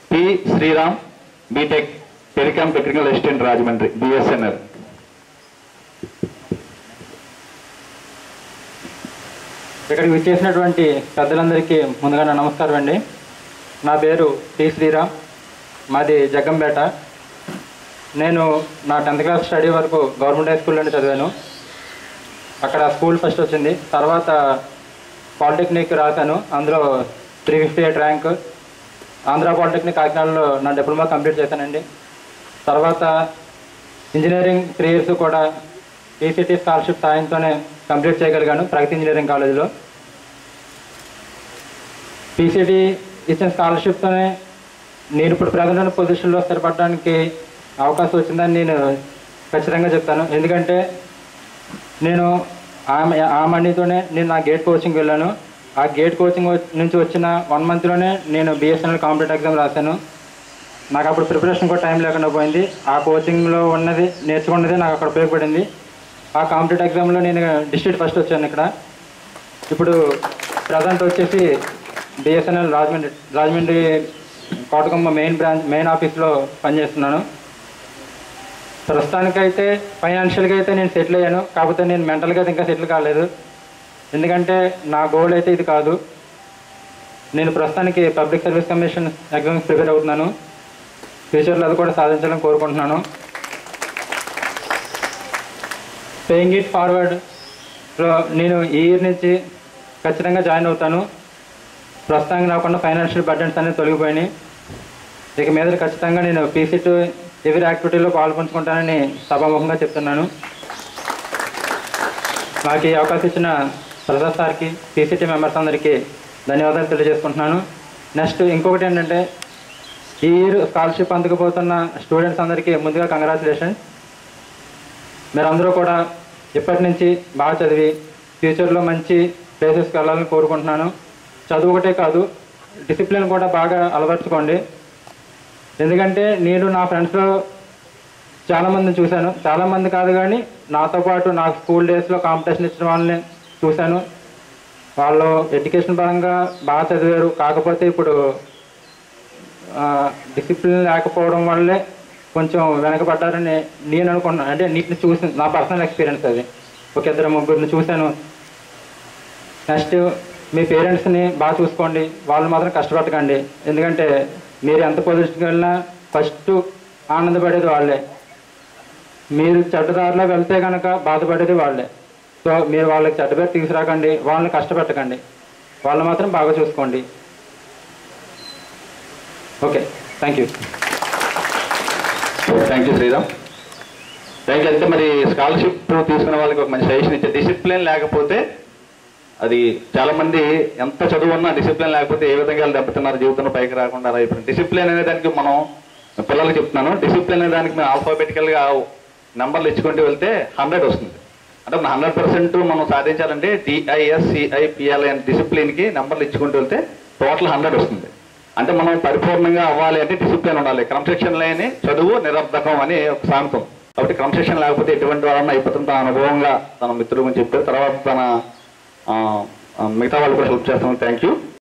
P Sriram BTech telecom technical assistant Rajahmundry BSNL ఇక్కడికి విచ్చేసినటువంటి పెద్దలందరికీ ముందుగా నా నమస్కారం అండి నా పేరు టి శ్రీరామ్ మాది జగ్గంపేట నేను నా టెన్త్ క్లాస్ స్టడీ వరకు గవర్నమెంట్ హై స్కూల్లోనే చదివాను అక్కడ స్కూల్ ఫస్ట్ వచ్చింది తర్వాత పాలిటెక్నిక్ రాశాను అందులో three fifty eight rank Andhra polytechnic కాకినాడలో నా డిప్లొమా కంప్లీట్ చేశానండి తర్వాత ఇంజనీరింగ్ త్రీ ఇయర్స్ కూడా ఈసీటీ స్కాలర్షిప్ సాయంతోనే కంప్లీట్ చేయగలిగాను ప్రగతి ఇంజనీరింగ్ కాలేజీలో పీసీటీ ఇచ్చిన స్కాలర్షిప్తోనే నేను ఇప్పుడు ప్రజెంట్ ఉన్న పొజిషన్లో స్థిరపడడానికి అవకాశం వచ్చిందని నేను ఖచ్చితంగా చెప్తాను ఎందుకంటే నేను ఆమె ఆ మనీతోనే నేను నా గేట్ కోచింగ్ వెళ్ళాను ఆ గేట్ కోచింగ్ వ- నుంచి వచ్చిన వన్ మంత్లోనే నేను బిఎస్ఎన్ఎల్ కాంపిటేటివ్ ఎగ్జామ్ రాశాను నాకు అప్పుడు ప్రిపరేషన్ కూడా టైం లేకుండా పోయింది ఆ కోచింగ్లో ఉన్నది నేర్చుకున్నది నాకు అక్కడ ఉపయోగపడింది ఆ కాంపిటేటివ్ ఎగ్జామ్లో నేను డిస్ట్రిక్ట్ ఫస్ట్ వచ్చాను ఇక్కడ ఇప్పుడు ప్రజెంట్ వచ్చేసి BSNL Rajahmundry Rajahmundry Kotakomma main branch main ఆఫీస్లో పనిచేస్తున్నాను ప్రస్తుతానికైతే ఫైనాన్షియల్గా అయితే నేను సెటిల్ అయ్యాను కాకపోతే నేను మెంటల్గా అయితే ఇంకా సెటిల్ కాలేదు ఎందుకంటే నా గోల్ అయితే ఇది కాదు నేను ప్రస్తుతానికి public service commission exams prepare అవుతున్నాను ఫ్యూచర్లో అది కూడా సాధించాలని కోరుకుంటున్నాను పేయింగ్ ఇట్ ఫార్వర్డ్ నేను ఈ ఇయర్ నుంచి ఖచ్చితంగా జాయిన్ అవుతాను ప్రస్తుతానికి నాకున్న ఫైనాన్షియల్ బర్డెన్స్ అనేది తొలగిపోయినాయి ఇక మీద ఖచ్చితంగా నేను పీసీటు ఎవరి యాక్టివిటీలో పాల్పంచుకుంటానని సభాముఖంగా చెప్తున్నాను నాకు ఈ అవకాశం ఇచ్చిన ప్రసాద్ సార్కి పీసీటీ మెంబర్స్ అందరికీ ధన్యవాదాలు తెలియజేసుకుంటున్నాను నెక్స్ట్ ఇంకొకటి ఏంటంటే ఈ ఇయర్ స్కాలర్షిప్ అందుకుపోతున్న స్టూడెంట్స్ అందరికీ ముందుగా కంగ్రాచులేషన్స్ మీరందరూ కూడా ఇప్పటి నుంచి బాగా చదివి ఫ్యూచర్లో మంచి ప్లేసెస్కి వెళ్ళాలని కోరుకుంటున్నాను చదువు ఒకటే కాదు డిసిప్లిన్ కూడా బాగా అలవర్చుకోండి ఎందుకంటే నేను నా ఫ్రెండ్స్లో చాలామందిని చూశాను చాలామంది కాదు కానీ నాతో పాటు నాకు స్కూల్ డేస్లో కాంపిటీషన్ ఇచ్చిన వాళ్ళని చూశాను వాళ్ళు ఎడ్యుకేషన్ పరంగా బాగా చదివారు కాకపోతే ఇప్పుడు డిసిప్లిన్ లేకపోవడం వల్లే కొంచెం వెనకబడ్డారని నేను అనుకున్నాను అంటే నీటిని చూసి నా పర్సనల్ ఎక్స్పీరియన్స్ అది ఒక ఇద్దరు ముగ్గురిని చూశాను నెక్స్ట్ మీ పేరెంట్స్ని బాగా చూసుకోండి వాళ్ళు మాత్రం కష్టపడకండి ఎందుకంటే మీరు ఎంత పొజిషన్కి వెళ్ళినా ఫస్ట్ ఆనందపడేది వాళ్ళే మీరు చెడ్డదారిలో వెళ్తే కనుక బాధపడేది వాళ్ళే సో మీరు వాళ్ళకి చెడ్డ పేరు తీసుకురాకండి వాళ్ళని కష్టపెట్టకండి వాళ్ళు మాత్రం బాగా చూసుకోండి okay thank you thank you Sriram thank you అయితే మరి స్కాలర్షిప్ తీసుకున్న వాళ్ళకి ఒక మంచి సజెషన్ ఇచ్చే డిసిప్లిన్ లేకపోతే అది చాలా మంది ఎంత చదువు ఉన్నా డిసిప్లిన్ లేకపోతే ఏ విధంగా వాళ్ళు దెబ్బతిన్నారు జీవితంలో పైకి రాకుండా అలా అయిపోయింది డిసిప్లిన్ అనే దానికి మనం పిల్లలకి చెప్తున్నాను డిసిప్లిన్ అనే దానికి మేము alphabetical గా నెంబర్లు ఇచ్చుకుంటూ వెళ్తే హండ్రెడ్ వస్తుంది అంటే మన హండ్రెడ్ పర్సెంట్ మనం సాధించాలంటే డిఐఎస్ సిఐపిఎల్ అనే డిసిప్లిన్కి నెంబర్లు ఇచ్చుకుంటూ వెళ్తే టోటల్ హండ్రెడ్ వస్తుంది అంటే మనం పరిపూర్ణంగా అవ్వాలి అంటే డిసిప్లిన్ ఉండాలి క్రమశిక్షణ లేని చదువు నిరర్ధకం అని ఒక సామెతం కాబట్టి క్రమశిక్షణ లేకపోతే ఎటువంటి వాళ్ళని అయిపోతుంది తన అనుభవంగా తన మిత్రుడు గురించి చెప్పారు తర్వాత తన ఆ, ఆ, మిగతా వాళ్ళు కూడా హెల్ప్ చేస్తామని థ్యాంక్ యూ